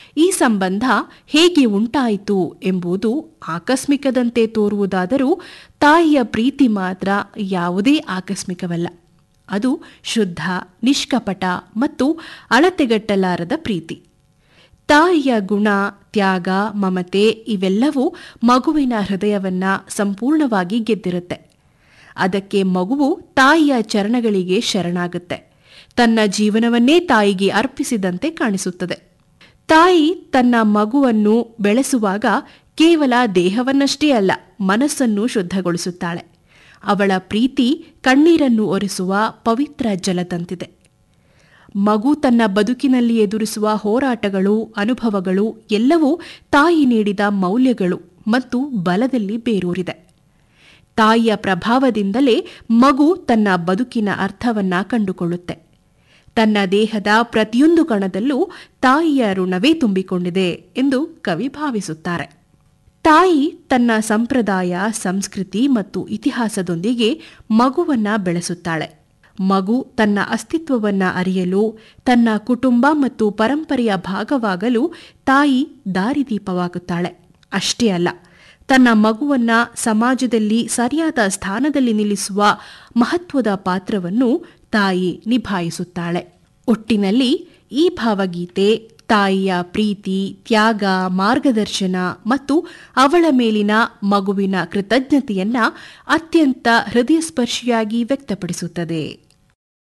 ಈ ಸಂಬಂಧ ಹೇಗೆ ಉಂಟಾಯಿತು ಎಂಬುದು ಆಕಸ್ಮಿಕದಂತೆ ತೋರುವುದಾದರೂ ತಾಯಿಯ ಪ್ರೀತಿ ಮಾತ್ರ ಯಾವುದೇ ಆಕಸ್ಮಿಕವಲ್ಲ ಅದು ಶುದ್ಧ ನಿಷ್ಕಪಟ ಮತ್ತು ಅಳತೆಗಟ್ಟಲಾರದ ಪ್ರೀತಿ ತಾಯಿಯ ಗುಣ ತ್ಯಾಗ ಮಮತೆ ಇವೆಲ್ಲವೂ ಮಗುವಿನ ಹೃದಯವನ್ನ ಸಂಪೂರ್ಣವಾಗಿ ಗೆದ್ದಿರುತ್ತೆ ಅದಕ್ಕೆ ಮಗುವು ತಾಯಿಯ ಚರಣಗಳಿಗೆ ಶರಣಾಗುತ್ತೆ ತನ್ನ ಜೀವನವನ್ನೇ ತಾಯಿಗೆ ಅರ್ಪಿಸಿದಂತೆ ಕಾಣಿಸುತ್ತದೆ ತಾಯಿ ತನ್ನ ಮಗುವನ್ನು ಬೆಳೆಸುವಾಗ ಕೇವಲ ದೇಹವನ್ನಷ್ಟೇ ಅಲ್ಲ ಮನಸ್ಸನ್ನು ಶುದ್ಧಗೊಳಿಸುತ್ತಾಳೆ ಅವಳ ಪ್ರೀತಿ ಕಣ್ಣೀರನ್ನು ಒರೆಸುವ ಪವಿತ್ರ ಜಲದಂತಿದೆ ಮಗು ತನ್ನ ಬದುಕಿನಲ್ಲಿ ಎದುರಿಸುವ ಹೋರಾಟಗಳು ಅನುಭವಗಳು ಎಲ್ಲವೂ ತಾಯಿ ನೀಡಿದ ಮೌಲ್ಯಗಳು ಮತ್ತು ಬಲದಲ್ಲಿ ಬೇರೂರಿದೆ ತಾಯಿಯ ಪ್ರಭಾವದಿಂದಲೇ ಮಗು ತನ್ನ ಬದುಕಿನ ಅರ್ಥವನ್ನ ಕಂಡುಕೊಳ್ಳುತ್ತೆ ತನ್ನ ದೇಹದ ಪ್ರತಿಯೊಂದು ಕಣದಲ್ಲೂ ತಾಯಿಯ ಋಣವೇ ತುಂಬಿಕೊಂಡಿದೆ ಎಂದು ಕವಿ ಭಾವಿಸುತ್ತಾರೆ ತಾಯಿ ತನ್ನ ಸಂಪ್ರದಾಯ ಸಂಸ್ಕೃತಿ ಮತ್ತು ಇತಿಹಾಸದೊಂದಿಗೆ ಮಗುವನ್ನ ಬೆಳೆಸುತ್ತಾಳೆ ಮಗು ತನ್ನ ಅಸ್ತಿತ್ವವನ್ನ ಅರಿಯಲು ತನ್ನ ಕುಟುಂಬ ಮತ್ತು ಪರಂಪರೆಯ ಭಾಗವಾಗಲು ತಾಯಿ ದಾರಿದೀಪವಾಗುತ್ತಾಳೆ ಅಷ್ಟೇ ಅಲ್ಲ ತನ್ನ ಮಗುವನ್ನ ಸಮಾಜದಲ್ಲಿ ಸರಿಯಾದ ಸ್ಥಾನದಲ್ಲಿ ನಿಲ್ಲಿಸುವ ಮಹತ್ವದ ಪಾತ್ರವನ್ನು ತಾಯಿ ನಿಭಾಯಿಸುತ್ತಾಳೆ ಒಟ್ಟಿನಲ್ಲಿ ಈ ಭಾವಗೀತೆ ತಾಯಿಯ ಪ್ರೀತಿ ತ್ಯಾಗ ಮಾರ್ಗದರ್ಶನ ಮತ್ತು ಅವಳ ಮೇಲಿನ ಮಗುವಿನ ಕೃತಜ್ಞತೆಯನ್ನ ಅತ್ಯಂತ ಹೃದಯಸ್ಪರ್ಶಿಯಾಗಿ ವ್ಯಕ್ತಪಡಿಸುತ್ತದೆ